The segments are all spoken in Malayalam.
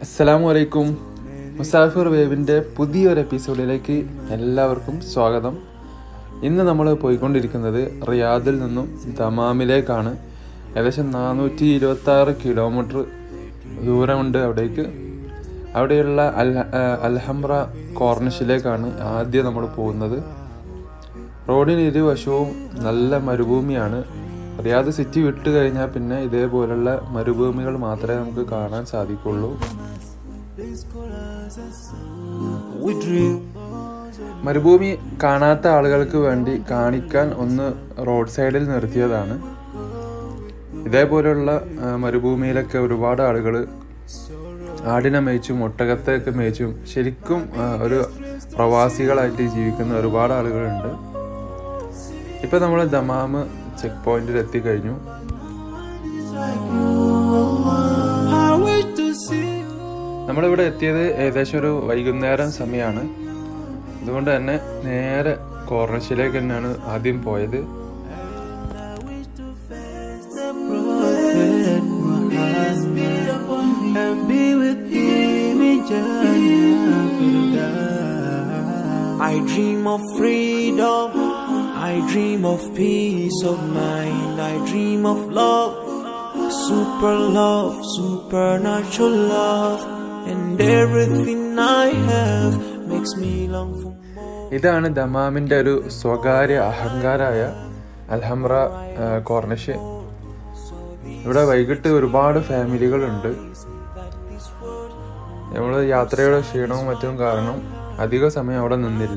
അസ്സലാമു അലൈക്കും മുസാഫിർ വേവിൻ്റെ പുതിയൊരു എപ്പിസോഡിലേക്ക് എല്ലാവർക്കും സ്വാഗതം ഇന്ന് നമ്മൾ പോയിക്കൊണ്ടിരിക്കുന്നത് റിയാദിൽ നിന്നും ദമാമിലേക്കാണ് ഏകദേശം നാനൂറ്റി ഇരുപത്തി ആറ് കിലോമീറ്റർ ദൂരമുണ്ട് അവിടേക്ക് അവിടെയുള്ള അൽ അൽഹംറ കോർണിഷിലേക്കാണ് ആദ്യം നമ്മൾ പോകുന്നത് റോഡിന് ഇരുവശവും നല്ല മരുഭൂമിയാണ് റിയാദ് സിറ്റി വിട്ട് കഴിഞ്ഞാൽ പിന്നെ ഇതേപോലുള്ള മരുഭൂമികൾ മാത്രമേ നമുക്ക് കാണാൻ സാധിക്കുള്ളൂ മരുഭൂമി കാണാത്ത ആളുകൾക്ക് വേണ്ടി കാണിക്കാൻ ഒന്ന് റോഡ് സൈഡിൽ നിർത്തിയതാണ് ഇതേപോലെയുള്ള ആ, മരുഭൂമിയിലൊക്കെ ഒരുപാട് ആളുകൾ ആടിനെ മേയിച്ചും ഒട്ടകത്തെയൊക്കെ മേയിച്ചും ശരിക്കും ആ, ഒരു പ്രവാസികളായിട്ട് ജീവിക്കുന്ന ഒരുപാട് ആളുകളുണ്ട് ഇപ്പൊ നമ്മൾ ദമാമ് ചെക്ക് പോയിന്റിൽ എത്തിക്കഴിഞ്ഞു നമ്മളിവിടെ എത്തിയത് ഏകദേശം ഒരു വൈകുന്നേരം സമയമാണ് അതുകൊണ്ട് തന്നെ നേരെ കോർണഷിലേക്ക് തന്നെയാണ് ആദ്യം പോയത് and be with him in Jannah. I dream of freedom. I dream of peace of mind. I dream of love. Super love, supernatural love. And everything I have makes me long for more. ഇതാണ് ദമാമിന്റെ ഒരു സ്വകാര്യ അഹങ്കാരായ അൽഹംറ ആ, കോർണിഷ് ഇവിടെ വൈകിട്ട് ഒരുപാട് ഫാമിലികളുണ്ട് നമ്മൾ യാത്രയുടെ ക്ഷീണവും മറ്റും കാരണം അധിക സമയം അവിടെ നിന്നില്ല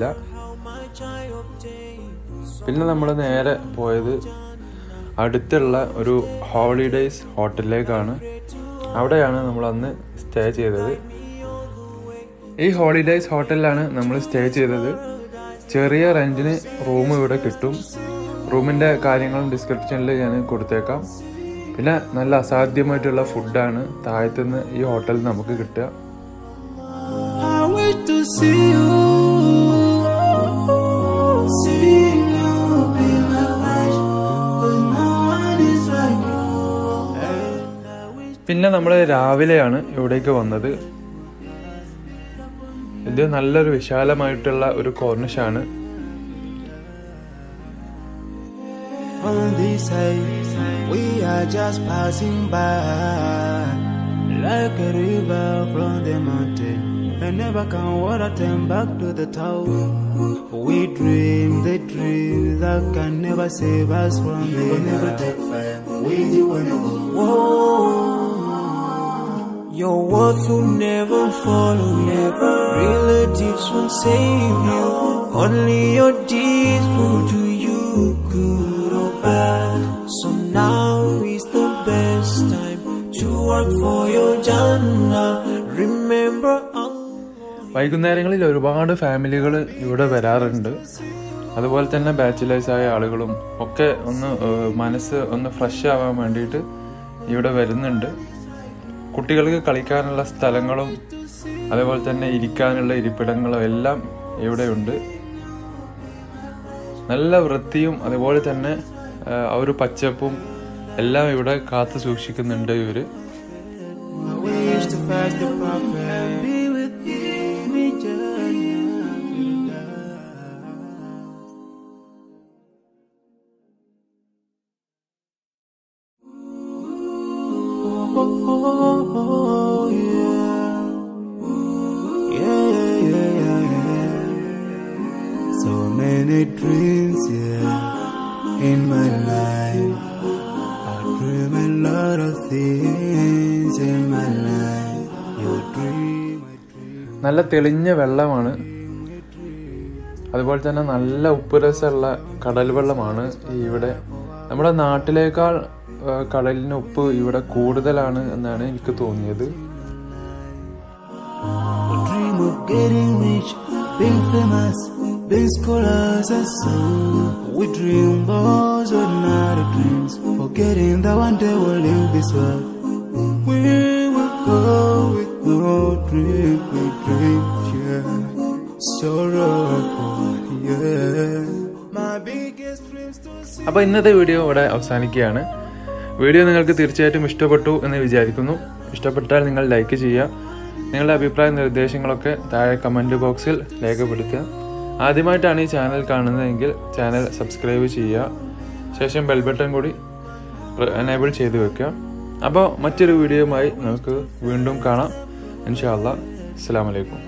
പിന്നെ നമ്മൾ നേരെ പോയത് അടുത്തുള്ള ഒരു ഹോളിഡേയ്സ് ഹോട്ടലിലേക്കാണ് അവിടെയാണ് നമ്മൾ അന്ന് സ്റ്റേ ചെയ്തത് ഈ ഹോളിഡേയ്സ് ഹോട്ടലിലാണ് നമ്മൾ സ്റ്റേ ചെയ്തത് ചെറിയ റെന്റിന് റൂം ഇവിടെ കിട്ടും റൂമിന്റെ കാര്യങ്ങളും ഡിസ്ക്രിപ്ഷനിൽ ഞാൻ കൊടുത്തേക്കാം പിന്നെ നല്ല അസാധ്യമായിട്ടുള്ള ഫുഡാണ് താഴത്തുനിന്ന് ഈ ഹോട്ടലിൽ നമുക്ക് കിട്ടുക I wish to see you. See you be my wife. 'Cause no one is like you. And I wish പിന്നെ നമ്മൾ രാവിലെയാണ് ഇവിടേക്ക് വന്നത് ഇത് നല്ലൊരു വിശാലമായിട്ടുള്ള ഒരു കോർണിഷാണ് on this side, we are just passing by. Like a river from the mountain. I never can wanna turn back to the town. We dream the dream that can never save us from the never take fire. With you when you go. Whoa. Your words will never follow you. Relatives won't save you. Only your deeds will do you good or bad. So now is the best time to work for your Jannah. Remember Allah. വൈകുന്നേരങ്ങളിൽ ഒരുപാട് ഫാമിലികൾ ഇവിടെ വരാറുണ്ട് അതുപോലെ തന്നെ ബാച്ചിലേഴ്സ് ആയ ആളുകളും ഒക്കെ ഒന്ന് ഏഹ്, മനസ്സ് ഒന്ന് ഫ്രഷ് ആവാൻ വേണ്ടിയിട്ട് ഇവിടെ വരുന്നുണ്ട് കുട്ടികൾക്ക് കളിക്കാനുള്ള സ്ഥലങ്ങളും അതേപോലെ തന്നെ ഇരിക്കാനുള്ള ഇരിപ്പിടങ്ങളും എല്ലാം ഇവിടെയുണ്ട് നല്ല വൃത്തിയും അതുപോലെ തന്നെ ഏഹ്, ആ ഒരു പച്ചപ്പും എല്ലാം ഇവിടെ കാത്തു സൂക്ഷിക്കുന്നുണ്ട് ഇവര് We used to fast the prophet and be with him in Jannah. Oh, oh, oh, yeah. Yeah, yeah, yeah, yeah, yeah. So many dreams, yeah, in my life. I dream a lot of things in my life. You dream, I dream. നല്ല തെളിഞ്ഞ വെള്ളമാണ് അതുപോലെ തന്നെ നല്ല ഉപ്പ് രസമുള്ള കടൽ വെള്ളമാണ് ഈ ഇവിടെ നമ്മുടെ നാട്ടിലേക്കാൾ ആ, കടലിന് ഉപ്പ് ഇവിടെ കൂടുതലാണ് എന്നാണ് എനിക്ക് തോന്നിയത് We dream of getting rich, being famous, being scholars and so. We dream those ordinary dreams, forgetting that one day we'll leave this world. We will go with no dream, we dream, yeah. Sorrowful, yeah. My biggest dreams to see. അപ്പോൾ ഇന്നത്തെ വീഡിയോ ഇവിടെ അവസാനിക്കുകയാണ് വീഡിയോ നിങ്ങൾക്ക് തീർച്ചയായിട്ടും ഇഷ്ടപ്പെട്ടു എന്ന് വിചാരിക്കുന്നു ഇഷ്ടപ്പെട്ടാൽ നിങ്ങൾ ലൈക്ക് ചെയ്യുക നിങ്ങളുടെ അഭിപ്രായ നിർദ്ദേശങ്ങളൊക്കെ താഴെ കമൻറ്റ് ബോക്സിൽ രേഖപ്പെടുത്തുക ആദ്യമായിട്ടാണ് ഈ ചാനൽ കാണുന്നതെങ്കിൽ ചാനൽ സബ്സ്ക്രൈബ് ചെയ്യുക ശേഷം ബെൽ ബട്ടൺ കൂടി എനേബിൾ ചെയ്ത് വെക്കുക അപ്പോൾ മറ്റൊരു വീഡിയോയുമായി നമുക്ക് വീണ്ടും കാണാം ഇൻഷാ അല്ലാ അസ്സാം വലൈക്കും